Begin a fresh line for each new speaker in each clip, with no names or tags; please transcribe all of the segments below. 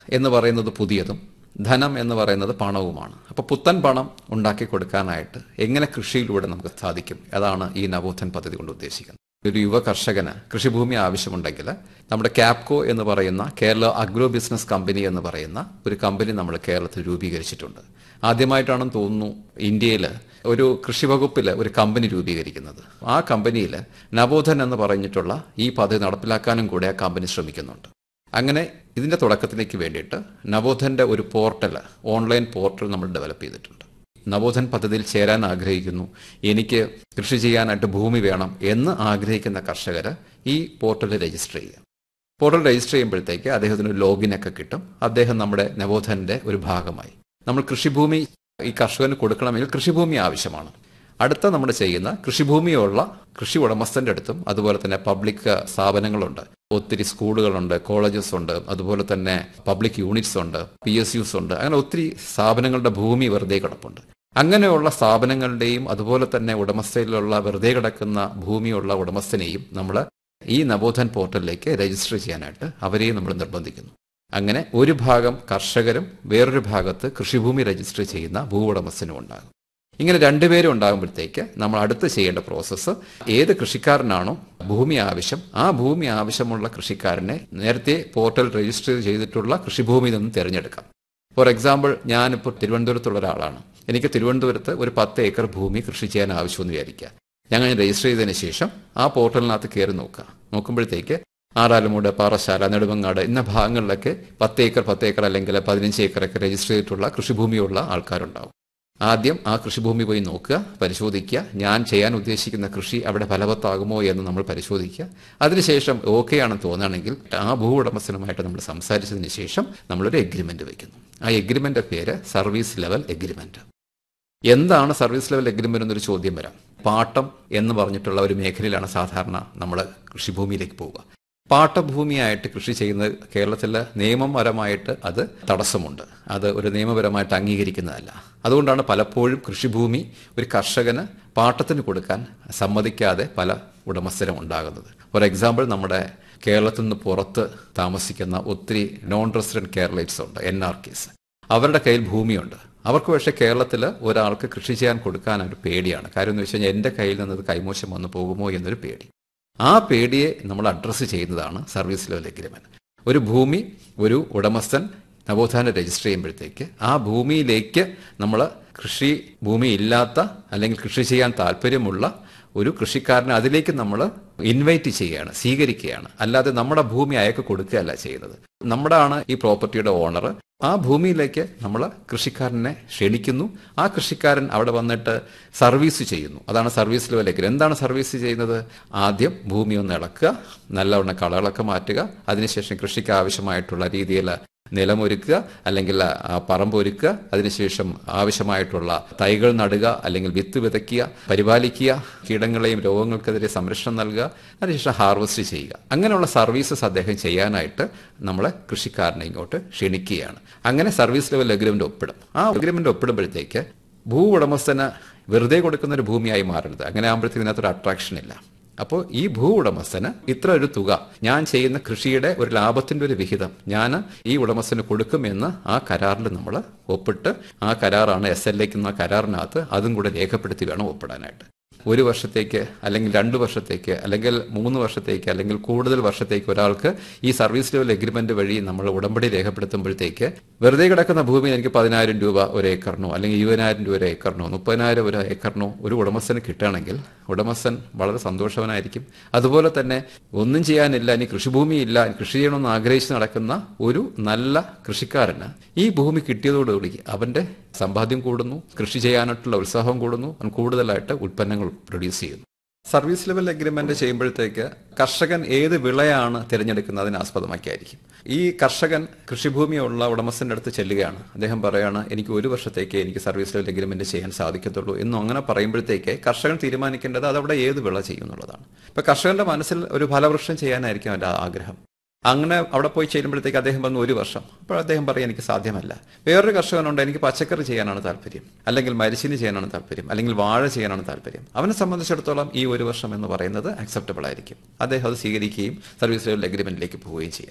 എന്ന് പറയുന്നത് പുതിയതും ധനം എന്ന് പറയുന്നത് പണവുമാണ് അപ്പോൾ പുത്തൻ പണം ഉണ്ടാക്കി കൊടുക്കാനായിട്ട് എങ്ങനെ കൃഷിയിലൂടെ നമുക്ക് സാധിക്കും അതാണ് ഈ നവോത്ഥൻ പദ്ധതി കൊണ്ട് ഉദ്ദേശിക്കുന്നത് ഒരു യുവ കർഷകന് കൃഷിഭൂമി ആവശ്യമുണ്ടെങ്കിൽ നമ്മുടെ ക്യാപ്കോ എന്ന് പറയുന്ന കേരള അഗ്രോ ബിസിനസ് കമ്പനി എന്ന് പറയുന്ന ഒരു കമ്പനി നമ്മൾ കേരളത്തിൽ രൂപീകരിച്ചിട്ടുണ്ട് ആദ്യമായിട്ടാണെന്ന് തോന്നുന്നു ഇന്ത്യയിൽ ഒരു കൃഷി വകുപ്പിൽ ഒരു കമ്പനി രൂപീകരിക്കുന്നത് ആ കമ്പനിയിൽ നവോധൻ എന്ന് പറഞ്ഞിട്ടുള്ള ഈ പദ്ധതി നടപ്പിലാക്കാനും കൂടെ ആ കമ്പനി ശ്രമിക്കുന്നുണ്ട് അങ്ങനെ ഇതിന്റെ തുടക്കത്തിലേക്ക് വേണ്ടിയിട്ട് നവോധന്റെ ഒരു പോർട്ടൽ ഓൺലൈൻ പോർട്ടൽ നമ്മൾ ഡെവലപ്പ് ചെയ്തിട്ടുണ്ട് നവോധൻ പദ്ധതിയിൽ ചേരാൻ ആഗ്രഹിക്കുന്നു എനിക്ക് കൃഷി ചെയ്യാനായിട്ട് ഭൂമി വേണം എന്ന് ആഗ്രഹിക്കുന്ന കർഷകർ ഈ പോർട്ടലിൽ രജിസ്റ്റർ ചെയ്യുക പോർട്ടൽ രജിസ്റ്റർ ചെയ്യുമ്പോഴത്തേക്ക് അദ്ദേഹത്തിന് ഒരു ലോഗിൻ ഒക്കെ കിട്ടും അദ്ദേഹം നമ്മുടെ നവോധന്റെ ഒരു ഭാഗമായി നമ്മൾ കൃഷിഭൂമി ഈ കർഷകന് കൊടുക്കണമെങ്കിൽ കൃഷിഭൂമി ആവശ്യമാണ് അടുത്ത നമ്മൾ ചെയ്യുന്ന കൃഷിഭൂമിയുള്ള കൃഷി ഉടമസ്ഥന്റെ അടുത്തും അതുപോലെ തന്നെ പബ്ലിക് സ്ഥാപനങ്ങളുണ്ട് ഒത്തിരി സ്കൂളുകളുണ്ട് കോളേജസ് ഉണ്ട് അതുപോലെ തന്നെ പബ്ലിക് യൂണിറ്റ്സ് ഉണ്ട് പി എസ് യുസ് ഉണ്ട് അങ്ങനെ ഒത്തിരി സ്ഥാപനങ്ങളുടെ ഭൂമി വെറുതെ കിടപ്പുണ്ട് അങ്ങനെയുള്ള സ്ഥാപനങ്ങളുടെയും അതുപോലെ തന്നെ ഉടമസ്ഥയിലുള്ള വെറുതെ കിടക്കുന്ന ഭൂമിയുള്ള ഉടമസ്ഥനെയും നമ്മൾ ഈ നവോധൻ പോർട്ടലിലേക്ക് രജിസ്റ്റർ ചെയ്യാനായിട്ട് അവരെയും നമ്മൾ നിർബന്ധിക്കുന്നു അങ്ങനെ ഒരു ഭാഗം കർഷകരും വേറൊരു ഭാഗത്ത് കൃഷിഭൂമി രജിസ്റ്റർ ചെയ്യുന്ന ഭൂ ഉടമസ്ഥനും ഉണ്ടാകും ഇങ്ങനെ രണ്ടുപേരും ഉണ്ടാകുമ്പോഴത്തേക്ക് നമ്മൾ അടുത്ത് ചെയ്യേണ്ട പ്രോസസ്സ് ഏത് കൃഷിക്കാരനാണോ ഭൂമി ആവശ്യം ആ ഭൂമി ആവശ്യമുള്ള കൃഷിക്കാരനെ നേരത്തെ പോർട്ടൽ രജിസ്റ്റർ ചെയ്തിട്ടുള്ള കൃഷിഭൂമിയിൽ നിന്ന് തിരഞ്ഞെടുക്കാം ഫോർ എക്സാമ്പിൾ ഞാനിപ്പോൾ തിരുവനന്തപുരത്തുള്ള ഒരാളാണ് എനിക്ക് തിരുവനന്തപുരത്ത് ഒരു പത്ത് ഏക്കർ ഭൂമി കൃഷി ചെയ്യാൻ ആവശ്യമെന്ന് വിചാരിക്കുക ഞങ്ങൾ രജിസ്റ്റർ ചെയ്തതിന് ശേഷം ആ പോർട്ടലിനകത്ത് കയറി നോക്കുക നോക്കുമ്പോഴത്തേക്ക് ആറാലുമൂട് പാറശാല നെടുമങ്ങാട് ഇന്ന ഭാഗങ്ങളിലൊക്കെ പത്ത് ഏക്കർ പത്ത് ഏക്കർ അല്ലെങ്കിൽ പതിനഞ്ച് ഏക്കറൊക്കെ രജിസ്റ്റർ ചെയ്തിട്ടുള്ള കൃഷിഭൂമിയുള്ള ആൾക്കാരുണ്ടാവും ആദ്യം ആ കൃഷിഭൂമി പോയി നോക്കുക പരിശോധിക്കുക ഞാൻ ചെയ്യാൻ ഉദ്ദേശിക്കുന്ന കൃഷി അവിടെ ഫലവത്താകുമോ എന്ന് നമ്മൾ പരിശോധിക്കുക അതിനുശേഷം ഓക്കെ ആണെന്ന് തോന്നുകയാണെങ്കിൽ ആ ഭൂ ഉടമസ്ഥനുമായിട്ട് നമ്മൾ സംസാരിച്ചതിന് ശേഷം നമ്മളൊരു എഗ്രിമെന്റ് വയ്ക്കുന്നു ആ എഗ്രിമെന്റ് പേര് സർവീസ് ലെവൽ എഗ്രിമെന്റ് എന്താണ് സർവീസ് ലെവൽ എഗ്രിമെന്റ് എന്നൊരു ചോദ്യം വരാം പാട്ടം എന്ന് പറഞ്ഞിട്ടുള്ള ഒരു മേഖലയിലാണ് സാധാരണ നമ്മൾ കൃഷിഭൂമിയിലേക്ക് പോവുക പാട്ടഭൂമിയായിട്ട് കൃഷി ചെയ്യുന്നത് കേരളത്തിൽ നിയമപരമായിട്ട് അത് തടസ്സമുണ്ട് അത് ഒരു നിയമപരമായിട്ട് അംഗീകരിക്കുന്നതല്ല അതുകൊണ്ടാണ് പലപ്പോഴും കൃഷിഭൂമി ഒരു കർഷകന് പാട്ടത്തിന് കൊടുക്കാൻ സമ്മതിക്കാതെ പല ഉടമസ്ഥരും ഉണ്ടാകുന്നത് ഫോർ എക്സാമ്പിൾ നമ്മുടെ കേരളത്തിൽ നിന്ന് പുറത്ത് താമസിക്കുന്ന ഒത്തിരി നോൺ റെസിഡന്റ് കേരളൈറ്റ്സ് ഉണ്ട് എൻ ആർ കെസ് അവരുടെ കയ്യിൽ ഭൂമിയുണ്ട് അവർക്ക് പക്ഷേ കേരളത്തിൽ ഒരാൾക്ക് കൃഷി ചെയ്യാൻ കൊടുക്കാൻ ഒരു പേടിയാണ് കാര്യം എന്ന് വെച്ച് കഴിഞ്ഞാൽ എൻ്റെ കയ്യിൽ നിന്ന് അത് കൈമോശം വന്നു പോകുമോ എന്നൊരു പേടി ആ പേടിയെ നമ്മൾ അഡ്രസ്സ് ചെയ്യുന്നതാണ് സർവീസ് ലെവൽ എഗ്രിമെന്റ് ഒരു ഭൂമി ഒരു ഉടമസ്ഥൻ നവോത്ഥാനം രജിസ്റ്റർ ചെയ്യുമ്പോഴത്തേക്ക് ആ ഭൂമിയിലേക്ക് നമ്മൾ കൃഷി ഭൂമി ഇല്ലാത്ത അല്ലെങ്കിൽ കൃഷി ചെയ്യാൻ താല്പര്യമുള്ള ഒരു കൃഷിക്കാരനെ അതിലേക്ക് നമ്മൾ ഇൻവൈറ്റ് ചെയ്യുകയാണ് സ്വീകരിക്കുകയാണ് അല്ലാതെ നമ്മുടെ ഭൂമി അയാൾക്ക് കൊടുക്കുകയല്ല ചെയ്യുന്നത് നമ്മുടെ ആണ് ഈ പ്രോപ്പർട്ടിയുടെ ഓണർ ആ ഭൂമിയിലേക്ക് നമ്മൾ കൃഷിക്കാരനെ ക്ഷണിക്കുന്നു ആ കൃഷിക്കാരൻ അവിടെ വന്നിട്ട് സർവീസ് ചെയ്യുന്നു അതാണ് സർവീസ് ലെവലേക്ക് എന്താണ് സർവീസ് ചെയ്യുന്നത് ആദ്യം ഭൂമി ഒന്ന് ഇളക്കുക നല്ലവണ്ണം കളകളൊക്കെ മാറ്റുക അതിനുശേഷം കൃഷിക്ക് ആവശ്യമായിട്ടുള്ള രീതിയിൽ നിലമൊരുക്കുക അല്ലെങ്കിൽ പറമ്പ് ഒരുക്കുക അതിനുശേഷം ആവശ്യമായിട്ടുള്ള തൈകൾ നടുക അല്ലെങ്കിൽ വിത്ത് വിതയ്ക്കുക പരിപാലിക്കുക കീടങ്ങളെയും രോഗങ്ങൾക്കെതിരെ സംരക്ഷണം നൽകുക അതിനുശേഷം ഹാർവസ്റ്റ് ചെയ്യുക അങ്ങനെയുള്ള സർവീസസ് അദ്ദേഹം ചെയ്യാനായിട്ട് നമ്മളെ കൃഷിക്കാരനെ ഇങ്ങോട്ട് ക്ഷണിക്കുകയാണ് അങ്ങനെ സർവീസ് ലെവൽ അഗ്രിമെന്റ് ഒപ്പിടും ആ അഗ്രിമെന്റ് ഒപ്പിടുമ്പോഴത്തേക്ക് ഭൂ ഉടമസ്ഥന് വെറുതെ കൊടുക്കുന്ന ഒരു ഭൂമിയായി മാറരുത് അങ്ങനെ ആകുമ്പോഴത്തേക്ക് ഇതിനകത്തൊരു അട്രാക്ഷൻ ഇല്ല അപ്പോൾ ഈ ഭൂ ഉടമസ്ഥന് ഇത്ര ഒരു തുക ഞാൻ ചെയ്യുന്ന കൃഷിയുടെ ഒരു ലാഭത്തിന്റെ ഒരു വിഹിതം ഞാൻ ഈ ഉടമസ്ഥന് കൊടുക്കുമെന്ന് ആ കരാറിൽ നമ്മൾ ഒപ്പിട്ട് ആ കരാറാണ് എസ് എൽ എക്കുന്ന കരാറിനകത്ത് അതും കൂടെ രേഖപ്പെടുത്തി വേണം ഒപ്പിടാനായിട്ട് ഒരു വർഷത്തേക്ക് അല്ലെങ്കിൽ രണ്ട് വർഷത്തേക്ക് അല്ലെങ്കിൽ മൂന്ന് വർഷത്തേക്ക് അല്ലെങ്കിൽ കൂടുതൽ വർഷത്തേക്ക് ഒരാൾക്ക് ഈ സർവീസ് ലെവൽ എഗ്രിമെന്റ് വഴി നമ്മൾ ഉടമ്പടി രേഖപ്പെടുത്തുമ്പോഴത്തേക്ക് വെറുതെ കിടക്കുന്ന ഭൂമി എനിക്ക് പതിനായിരം രൂപ ഒരു ഏക്കറിനോ അല്ലെങ്കിൽ ഇരുപതിനായിരം രൂപ ഒരു ഏക്കറിനോ മുപ്പതിനായിരം ഒരു ഏക്കറിനോ ഒരു ഉടമസ്ഥന് കിട്ടുകയാണെങ്കിൽ ഉടമസ്ഥൻ വളരെ സന്തോഷവനായിരിക്കും അതുപോലെ തന്നെ ഒന്നും ചെയ്യാനില്ല ഇനി കൃഷിഭൂമി ഇല്ല കൃഷി ചെയ്യണമെന്ന് ആഗ്രഹിച്ച് നടക്കുന്ന ഒരു നല്ല കൃഷിക്കാരന് ഈ ഭൂമി കിട്ടിയതോടുകൂടി അവന്റെ സമ്പാദ്യം കൂടുന്നു കൃഷി ചെയ്യാനായിട്ടുള്ള ഉത്സാഹം കൂടുന്നു അവൻ കൂടുതലായിട്ട് ഉൽപ്പന്നങ്ങൾ പ്രൊഡ്യൂസ് ചെയ്യുന്നു സർവീസ് ലെവൽ എഗ്രിമെന്റ് ചെയ്യുമ്പോഴത്തേക്ക് കർഷകൻ ഏത് വിളയാണ് തിരഞ്ഞെടുക്കുന്നതിനെ ആസ്പദമാക്കിയായിരിക്കും ഈ കർഷകൻ കൃഷിഭൂമിയുള്ള ഉടമസ്ഥന്റെ അടുത്ത് ചെല്ലുകയാണ് അദ്ദേഹം പറയാണ് എനിക്ക് ഒരു വർഷത്തേക്ക് എനിക്ക് സർവീസ് ലെവൽ എഗ്രിമെന്റ് ചെയ്യാൻ സാധിക്കത്തുള്ളൂ എന്നും അങ്ങനെ പറയുമ്പോഴത്തേക്ക് കർഷകൻ തീരുമാനിക്കേണ്ടത് അതവിടെ ഏത് വിള ചെയ്യും എന്നുള്ളതാണ് ഇപ്പൊ കർഷകന്റെ മനസ്സിൽ ഒരു ഫലവൃക്ഷം ചെയ്യാനായിരിക്കും അവന്റെ ആഗ്രഹം അങ്ങനെ അവിടെ പോയി ചെല്ലുമ്പോഴത്തേക്ക് അദ്ദേഹം വന്നു ഒരു വർഷം അപ്പോൾ അദ്ദേഹം പറയും എനിക്ക് സാധ്യമല്ല വേറൊരു കർഷകനുണ്ട് എനിക്ക് പച്ചക്കറി ചെയ്യാനാണ് താല്പര്യം അല്ലെങ്കിൽ മരിച്ചിനി ചെയ്യാനാണ് താല്പര്യം അല്ലെങ്കിൽ വാഴ ചെയ്യാനാണ് താല്പര്യം അവനെ സംബന്ധിച്ചിടത്തോളം ഈ ഒരു വർഷം എന്ന് പറയുന്നത് അക്സെപ്റ്റബിൾ ആയിരിക്കും അദ്ദേഹം അത് സ്വീകരിക്കുകയും സർവീസ് ലെവൽ അഗ്രിമെന്റിലേക്ക് പോവുകയും ചെയ്യാം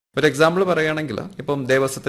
ഒരു എക്സാമ്പിൾ പറയുകയാണെങ്കിൽ ഇപ്പം ദേവസ്വത്തിൽ